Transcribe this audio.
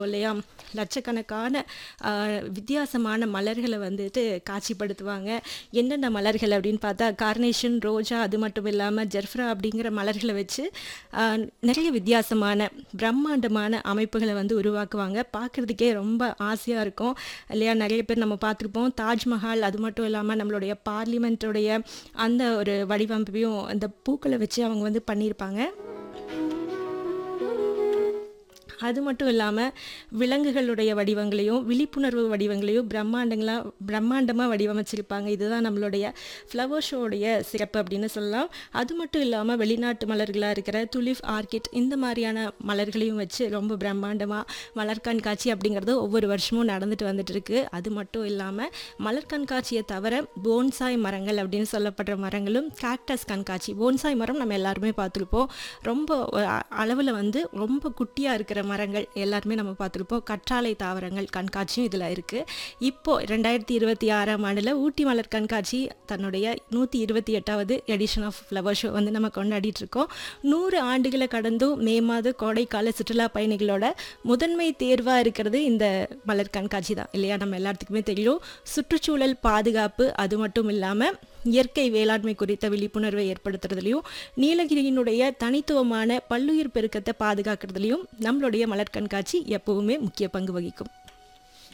இல்லையா லட்சக்கணக்கான ஆ, வித்தியாசமான மலர்களை வந்துட்டு காட்சிப்படுத்துவாங்க என்னென்ன மலர்கள் அப்படின்னு பார்த்தா கார்னேஷன் ரோஜா அது மட்டும் இல்லாமல் ஜெர்ஃப்ரா அப்படிங்கிற மலர்களை வச்சு ஆ, நிறைய வித்தியாசமான பிரம்மாண்டமான அமைப்புகளை வந்து உருவாக்குவாங்க பார்க்குறதுக்கே ரொம்ப ஆசையாக இருக்கும் இல்லையா நிறைய பேர் நம்ம பார்த்துருப்போம் தாஜ்மஹால் அது மட்டும் இல்லாமல் நம்மளுடைய பார்லிமெண்ட்டுடைய அந்த ஒரு வடிவமைப்பையும் அந்த பூக்களை வச்சு அவங்க வந்து பண்ணியிருப்பாங்க அது மட்டும் இல்லாமல் விலங்குகளுடைய வடிவங்களையும் விழிப்புணர்வு வடிவங்களையும் பிரம்மாண்டங்களா பிரம்மாண்டமாக வடிவமைச்சிருப்பாங்க இதுதான் நம்மளுடைய ஃப்ளவர் ஷோடைய சிறப்பு அப்படின்னு சொல்லலாம் அது மட்டும் இல்லாமல் வெளிநாட்டு மலர்களாக இருக்கிற துலிப் ஆர்கிட் இந்த மாதிரியான மலர்களையும் வச்சு ரொம்ப பிரம்மாண்டமாக மலர் கண்காட்சி அப்படிங்கிறது ஒவ்வொரு வருஷமும் நடந்துட்டு வந்துட்டு இருக்கு அது மட்டும் இல்லாமல் மலர் கண்காட்சியை தவிர போன்சாய் மரங்கள் அப்படின்னு சொல்லப்படுற மரங்களும் கேக்டஸ் கண்காட்சி போன்சாய் மரம் நம்ம எல்லாருமே பார்த்துருப்போம் ரொம்ப அளவில் வந்து ரொம்ப குட்டியாக இருக்கிற மரங்கள் எல்லாருமே நம்ம பார்த்துருப்போம் கற்றாழை தாவரங்கள் கண்காட்சியும் இதில் இருக்குது இப்போ ரெண்டாயிரத்தி இருபத்தி ஆறாம் ஆண்டில் ஊட்டி மலர் கண்காட்சி தன்னுடைய நூற்றி இருபத்தி எட்டாவது எடிஷன் ஆஃப் ஃப்ளவர் ஷோ வந்து நம்ம கொண்டாடிட்டு இருக்கோம் நூறு ஆண்டுகளை கடந்தும் மே மாத கோடைக்கால சுற்றுலா பயணிகளோட முதன்மை தேர்வாக இருக்கிறது இந்த மலர் கண்காட்சி தான் இல்லையா நம்ம எல்லாத்துக்குமே தெரியும் சுற்றுச்சூழல் பாதுகாப்பு அது மட்டும் இல்லாமல் இயற்கை வேளாண்மை குறித்த விழிப்புணர்வை ஏற்படுத்துறதுலையும் நீலகிரியினுடைய தனித்துவமான பல்லுயிர் பெருக்கத்தை பாதுகாக்கிறதுலையும் நம்மளுடைய மலர் கண்காட்சி எப்பவுமே முக்கிய பங்கு வகிக்கும்